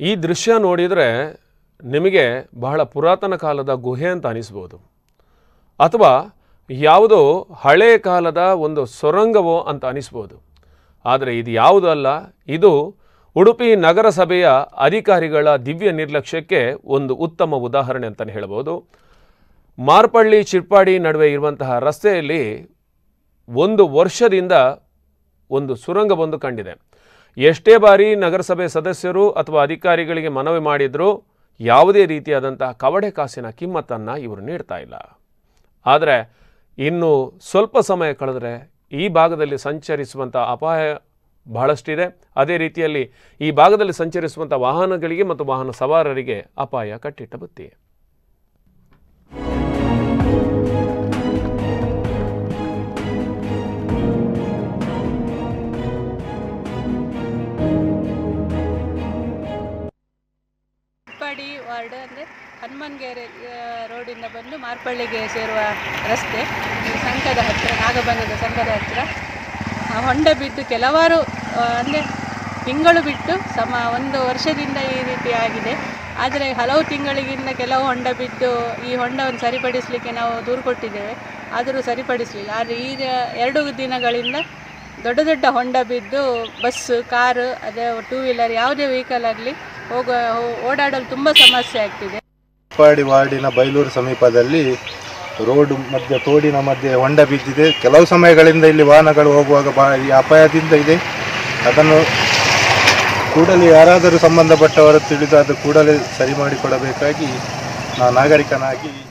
ಈ ದೃಶ್ಯ ನೋಡಿದರೆ ನಿಮಗೆ ಬಹಳ ಪುರಾತನ ಕಾಲದ ಗುಹೆ ಅಂತ ಅನಿಸ್ಬೋದು ಅಥವಾ ಯಾವುದೋ ಹಳೆ ಕಾಲದ ಒಂದು ಸೊರಂಗವೋ ಅಂತ ಅನಿಸ್ಬೋದು ಆದರೆ ಇದು ಯಾವುದೂ ಅಲ್ಲ ಇದು ಉಡುಪಿ ನಗರಸಭೆಯ ಅಧಿಕಾರಿಗಳ ದಿವ್ಯ ನಿರ್ಲಕ್ಷ್ಯಕ್ಕೆ ಒಂದು ಉತ್ತಮ ಉದಾಹರಣೆ ಅಂತಲೇ ಹೇಳ್ಬೋದು ಮಾರ್ಪಳ್ಳಿ ಚಿಟ್ಪಾಡಿ ನಡುವೆ ಇರುವಂತಹ ರಸ್ತೆಯಲ್ಲಿ ಒಂದು ವರ್ಷದಿಂದ ಒಂದು ಸುರಂಗವೊಂದು ಕಂಡಿದೆ ಎಷ್ಟೇ ಬಾರಿ ನಗರಸಭೆ ಸದಸ್ಯರು ಅಥವಾ ಅಧಿಕಾರಿಗಳಿಗೆ ಮನವಿ ಮಾಡಿದರೂ ಯಾವುದೇ ರೀತಿಯಾದಂತಹ ಕವಡೆ ಕಾಸಿನ ಕಿಮ್ಮತ್ತನ್ನು ಇವರು ನೀಡ್ತಾ ಇಲ್ಲ ಆದರೆ ಇನ್ನು ಸ್ವಲ್ಪ ಸಮಯ ಕಳೆದರೆ ಈ ಭಾಗದಲ್ಲಿ ಸಂಚರಿಸುವಂಥ ಅಪಾಯ ಬಹಳಷ್ಟಿದೆ ಅದೇ ರೀತಿಯಲ್ಲಿ ಈ ಭಾಗದಲ್ಲಿ ಸಂಚರಿಸುವಂಥ ವಾಹನಗಳಿಗೆ ಮತ್ತು ವಾಹನ ಸವಾರರಿಗೆ ಅಪಾಯ ಕಟ್ಟಿಟ್ಟ ಬುತ್ತಿ ಉಪ್ಪಾಡಿ ವಾರ್ಡ್ ಅಂದರೆ ಹನುಮನ್ಗೆರೆ ಆ, ರೋಡಿಂದ ಬಂದು ಮಾರ್ಪಳ್ಳಿಗೆ ಸೇರುವ ರಸ್ತೆ ಈ ಸಂಕದ ಹತ್ತಿರ ನಾಗಬಂಧದ ಸಂಕದ ಹತ್ತಿರ ಆ, ಹೊಂಡ ಬಿದ್ದು ಕೆಲವಾರು ಅಂದರೆ ತಿಂಗಳು ಬಿಟ್ಟು ಸಮ ಒಂದು ವರ್ಷದಿಂದ ಈ ರೀತಿ ಆಗಿದೆ ಆದರೆ ಹಲವು ತಿಂಗಳಿಗಿಂತ ಕೆಲವು ಹೊಂಡ ಬಿದ್ದು ಈ ಹೊಂಡವನ್ನು ಸರಿಪಡಿಸಲಿಕ್ಕೆ ನಾವು ದೂರು ಕೊಟ್ಟಿದ್ದೇವೆ ಆದರೂ ಸರಿಪಡಿಸಲಿಲ್ಲ ಆದರೆ ಈಗ ಎರಡು ದಿನಗಳಿಂದ ದೊಡ್ಡ ದೊಡ್ಡ ಹೊಂಡ ಬಿದ್ದು ಬಸ್ಸು ಕಾರು ಅದೇ ಟೂ ವೀಲರ್ ಯಾವುದೇ ವೆಹಿಕಲ್ ಆಗಲಿ ಹೋಗುವ ಹೋ- ಓಡಾಡಲು ತುಂಬ ಸಮಸ್ಯೆ ಆಗ್ತಿದೆ ಉಪ್ಪಾಡಿ ವಾರ್ಡಿನ ಬೈಲೂರು ಸಮೀಪದಲ್ಲಿ ರೋಡ್ ಮಧ್ಯೆ ತೋಡಿನ ಮಧ್ಯೆ ಹೊಂಡ ಬಿದ್ದಿದೆ ಕೆಲವು ಸಮಯಗಳಿಂದ ಇಲ್ಲಿ ವಾಹನಗಳು ಹೋಗುವಾಗ ಭಾರಿ ಅಪಾಯದಿಂದ ಇದೆ ಅದನ್ನು ಕೂಡಲೇ ಯಾರಾದರೂ ಸಂಬಂಧಪಟ್ಟವರು ತಿಳಿದು ಅದು ಕೂಡಲೇ ಸರಿ ಮಾಡಿಕೊಡಬೇಕಾಗಿ ನಾನು ನಾಗರಿಕನಾಗಿ